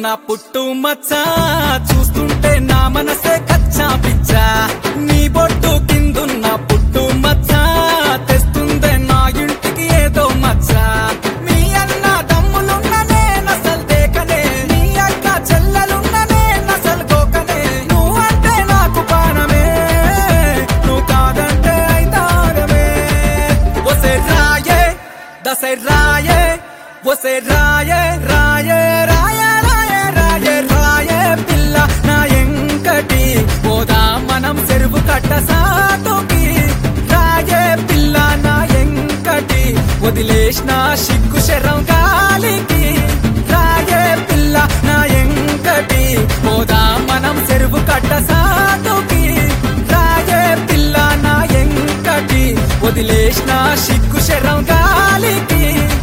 పుట్టు మచ్చ చూస్తుంటే నా మనసే కచ్చా పిచ్చా నీ బొట్టు కిందున్న పుట్టు మచ్చ తెస్తుందే నా ఇంటికి ఏదో మచ్చ మీ అన్న తమ్ములున్ననే నసల్ దేకనే నీ అక్క చెల్లెలున్ననే నసల్ గోకనే నువ్వంటే నాకు పానమే నువ్వు కాదంటే అయితారమే ఒసే రాయే దసే రాయే ఒసే రాయే రాయే రాయే రాయే రాయే రాయే పిల్ల నా ఎంకటి పోదా మనం చెరువు కట్ట సాటుకి రాయే పిల్ల నా ఎంకటి వదిలేసిన సిగ్గు శరం గాలికి రాయే పిల్ల నా ఎంకటి పోదా మనం చెరువు కట్ట సాటుకి రాయే పిల్ల నా ఎంకటి వదిలేసిన సిగ్గు శరం గాలికి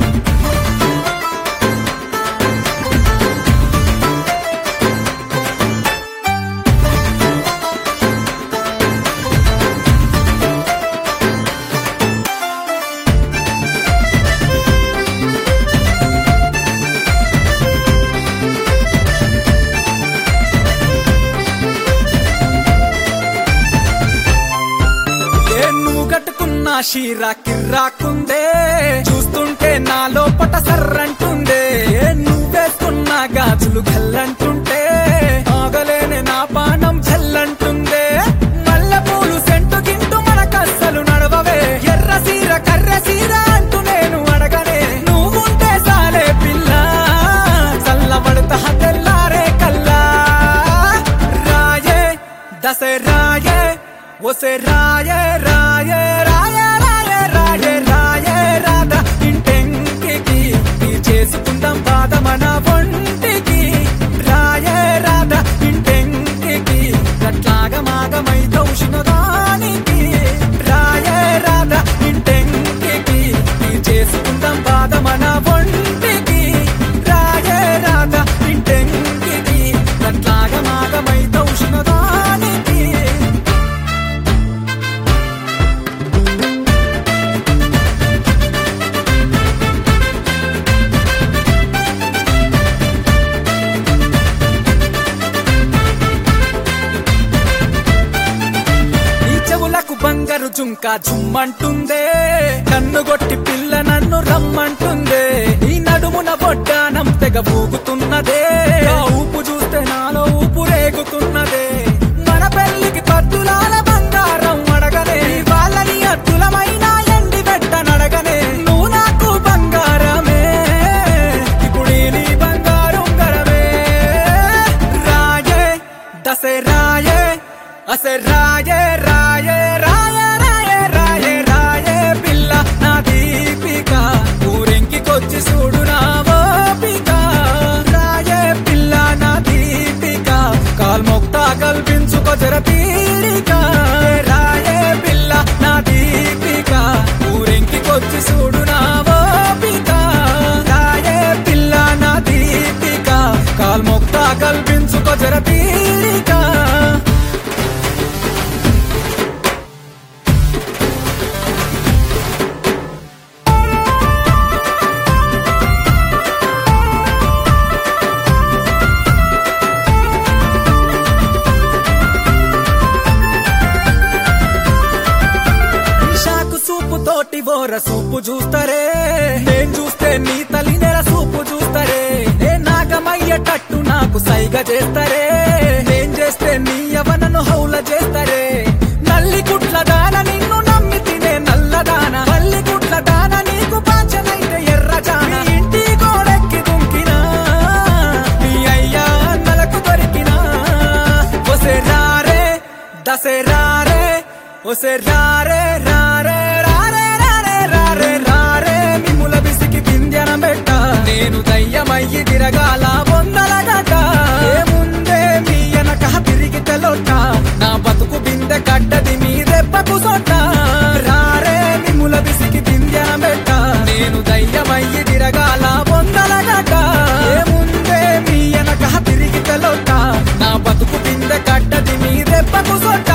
ఏ నువ్వు కట్టుకున్న షీరా కిర్రాకుందే చూస్తుంటే నా లోపట సర్రంటుందే ఏ నువ్వేసుకున్న గాజులు గల్లంటుంటే ఆగలేని నా పానం చల్లంటుందే మల్లె పూలు సెంటు గింటు మనకస్సలు నడవవే ఎర్ర సీర కర్ర సీర అంటూ నేను అడగనే నువ్వుంటే సాలే పిల్ల చల్లబడతా తెల్లారే కల్లా రాయే దసే రాయే ఒసే రాయే రాయే రాయే రాయే రాయే రాయే రాధ ఇంటెంకికి నీ చేసుకుందాం బాధ మన ఒంటికి రాయే రాధ ఇంటెంకికి గట్లాగ మాగమై దౌషిన దానికి రాయే రాధ ఇంటెంకికి నీ చేసుకుందాం బాధ మన ఒంటికి రాయే రాధ ఇంటెంకికి గట్లాగ మాగమై దౌషిన దానికి ఈ చెవులకు బంగారు జుంక జుమ్మంటుందే కన్ను కొట్టి పిల్ల నన్ను రమ్మంటుందే ఈ నడుమున బొడ్డానం తెగ ఊగుతున్నదే ఆ ఊపు చూస్తే నాలో ఊపు రేగుతున్నదే మన పెళ్లికి పద్దులాల బంగారం అడగనే వాళ్ళని అద్దులమైన ఎండి పెట్ట నడగనే నువ్వు నాకు బంగారమే ఇప్పుడు ఈ నీ బంగారం గరమే రాయే దసే రాయే అసే రాయే రాయే రాయే రాయే రాయే రాయే పిల్ల నా దీపిక ఊరింకికొచ్చి చూడు నా ఓపిక రాయే పిల్ల నా దీపిక కాల్మొక్తా కల్పించుకో జర తీరిక రాయే పిల్ల నా దీపిక ఊరింకికొచ్చి చూడు నా ఓపిక రాయే పిల్ల నా దీపిక కాల్మొక్తా కల్పించుకో జర తీరిక షాకు సూపు తోటి ఓర సూపు చూస్తారే నేను చూస్తే నీ తల్లి నెల సూపు చూస్తారే ఏ నాగమయ్యేటట్టు నాకు సైగ చేస్తారే నేను చేస్తే నీ యవనను హౌల చేస్తారే నల్లి గుట్ల దాన నిన్ను నమ్మి తినే నల్లదాన నల్లి గుట్ల దాన నీకు పాచనైతే ఎర్రజాన నీ ఇంటి గోడెక్కి దుంకినా నీ అయ్యా అన్నలకు దొరికినా ఒసే రారే దసే రారే ఒసే రారే రారే రారే రారే రారే రారే మిమ్ముల బిసికి బింద్యన పెట్ట నేను దయ్యమయ్యి తిరగాల బొందల గట ఏముందే మీ వెనక తిరిగి తెలొట్ట నా బతుకు బిందె కట్టది మీ దెబ్బకు సొట్ట రారే మిమ్ముల బిసికి బింద్యన పెట్ట నేను దయ్యమయ్యి తిరగాల బొందల గట ఏముందే మీ వెనక తిరిగి తెలొట్ట నా బతుకు బిందె కట్టది మీ దెబ్బకు సొట్ట